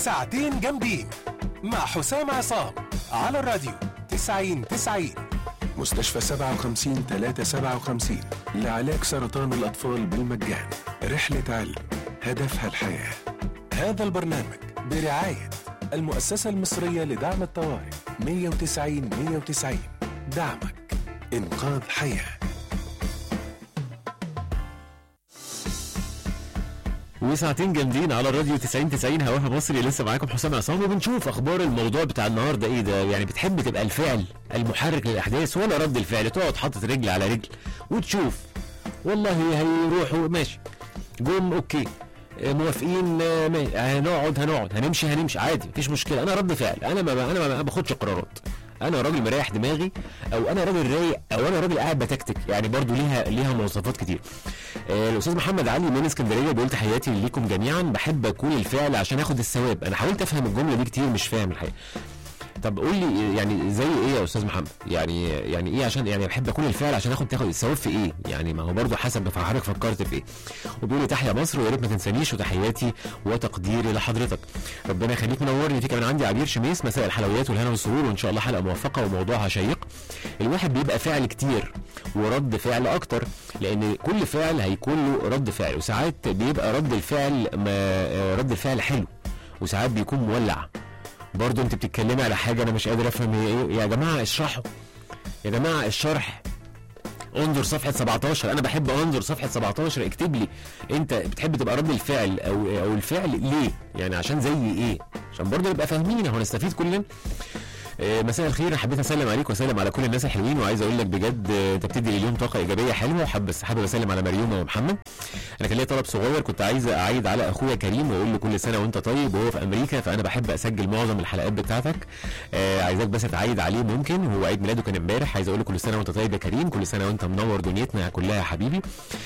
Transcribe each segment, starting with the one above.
ساعتين جامدين مع حسام عصام على الراديو 90 90 مستشفى 57 357 لعلاج سرطان الأطفال بالمجان رحلة علم هدفها الحياة هذا البرنامج برعاية المؤسسة المصرية لدعم الطوارئ 190 190 دعمك إنقاذ حياه وساعتين جامدين على الراديو 90 90 هواها مصري لسه معاكم حسام عصام وبنشوف اخبار الموضوع بتاع النهارده ايه ده يعني بتحب تبقى الفعل المحرك للاحداث ولا رد الفعل تقعد حاطط رجل على رجل وتشوف والله هيروحوا ماشي جم اوكي آه، موافقين آه، ماشي. هنقعد هنقعد هنمشي هنمشي عادي مفيش مشكله انا رد فعل انا ما انا ما باخدش قرارات انا راجل مريح دماغي او انا راجل رايق او انا راجل قاعد بتكتك يعني برضو ليها ليها مواصفات كتير آه، الاستاذ محمد علي من اسكندريه بيقول تحياتي ليكم جميعا بحب اكون الفعل عشان اخد الثواب انا حاولت افهم الجمله دي كتير مش فاهم الحقيقه طب قول لي يعني زي ايه يا استاذ محمد يعني يعني ايه عشان يعني بحب اكون الفعل عشان اخد تاخد الثواب في ايه يعني ما هو برضه حسب ما حضرتك فكرت في ايه وبيقول لي تحيا مصر ويا ريت ما تنسانيش وتحياتي وتقديري لحضرتك ربنا يخليك منورني في كمان عندي عبير شميس مساء الحلويات والهنا والسرور وان شاء الله حلقه موفقه وموضوعها شيق الواحد بيبقى فعل كتير ورد فعل اكتر لان كل فعل هيكون له رد فعل وساعات بيبقى رد الفعل ما رد الفعل حلو وساعات بيكون مولع برضه انت بتتكلمي على حاجه انا مش قادر افهم هي ايه يا جماعه اشرحوا يا جماعه الشرح انظر صفحة 17 انا بحب انظر صفحة 17 اكتب لي انت بتحب تبقى رد الفعل او او الفعل ليه يعني عشان زي ايه عشان برضه نبقى فاهمين اهو نستفيد كلنا آه، مساء الخير أنا حبيت اسلم عليك واسلم على كل الناس الحلوين وعايز اقول لك بجد آه، انت بتدي اليوم طاقه ايجابيه حلوه وحابب حابب اسلم على مريومه ومحمد انا كان ليا طلب صغير كنت عايز اعيد على اخويا كريم واقول له كل سنه وانت طيب وهو في امريكا فانا بحب اسجل معظم الحلقات بتاعتك آه عايزاك بس تعيد عليه ممكن هو عيد ميلاده كان امبارح عايز اقول له كل سنه وانت طيب يا كريم كل سنه وانت منور دنيتنا كلها يا حبيبي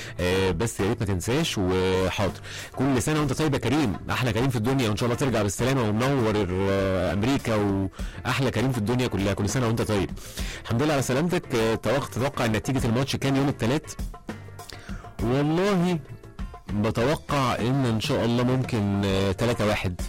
آه بس يا ريت ما تنساش وحاضر كل سنه وانت طيب يا كريم احلى كريم في الدنيا وان شاء الله ترجع بالسلامه ومنور آه، امريكا واحلى كريم في الدنيا كلها كل سنه وانت طيب الحمد لله على سلامتك آه، توقع تتوقع نتيجه الماتش كان يوم الثلاث والله بتوقع ان ان شاء الله ممكن 3 1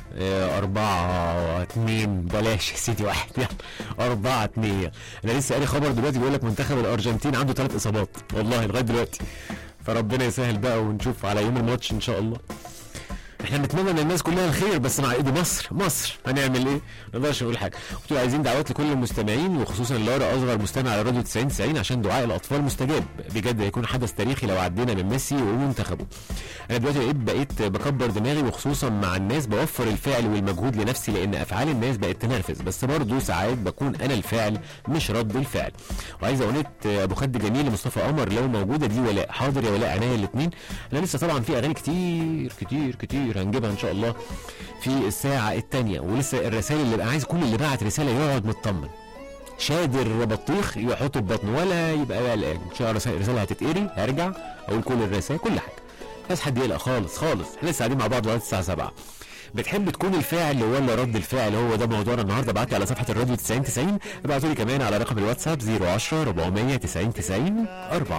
4 2 بلاش يا سيدي واحد يلا 4 2 انا لسه قاري خبر دلوقتي بيقول لك منتخب الارجنتين عنده ثلاث اصابات والله لغايه دلوقتي فربنا يسهل بقى ونشوف على يوم الماتش ان شاء الله احنا بنتمنى ان الناس كلها الخير بس مع ايد مصر مصر هنعمل ايه؟ ما نقدرش نقول حاجه قلت له عايزين دعوات لكل المستمعين وخصوصا لارا اصغر مستمع على راديو 90 90 عشان دعاء الاطفال مستجاب بجد هيكون حدث تاريخي لو عدينا من ميسي ومنتخبه انا دلوقتي بقيت بقيت بكبر دماغي وخصوصا مع الناس بوفر الفعل والمجهود لنفسي لان افعال الناس بقت تنرفز بس برضه ساعات بكون انا الفاعل مش رد الفعل وعايز اغنيه ابو خد جميل لمصطفى قمر لو موجوده دي ولاء حاضر يا ولاء عينيا الاثنين انا لسه طبعا في اغاني كتير كتير كتير هنجيبها ان شاء الله في الساعه الثانيه ولسه الرسائل اللي بقى عايز كل اللي بعت رساله يقعد مطمن شادر بطيخ يحطه في بطنه ولا يبقى قلقان ان شاء الله رسالة- رساله هتتقري هرجع اقول كل الرسائل كل حاجه بس حد يقلق خالص خالص احنا لسه قاعدين مع بعض لغايه الساعه 7 بتحب تكون الفاعل ولا رد الفعل هو ده موضوعنا النهارده ابعت لي على صفحه الراديو 90 90 ابعتوا لي كمان على رقم الواتساب 010 400 90 90 4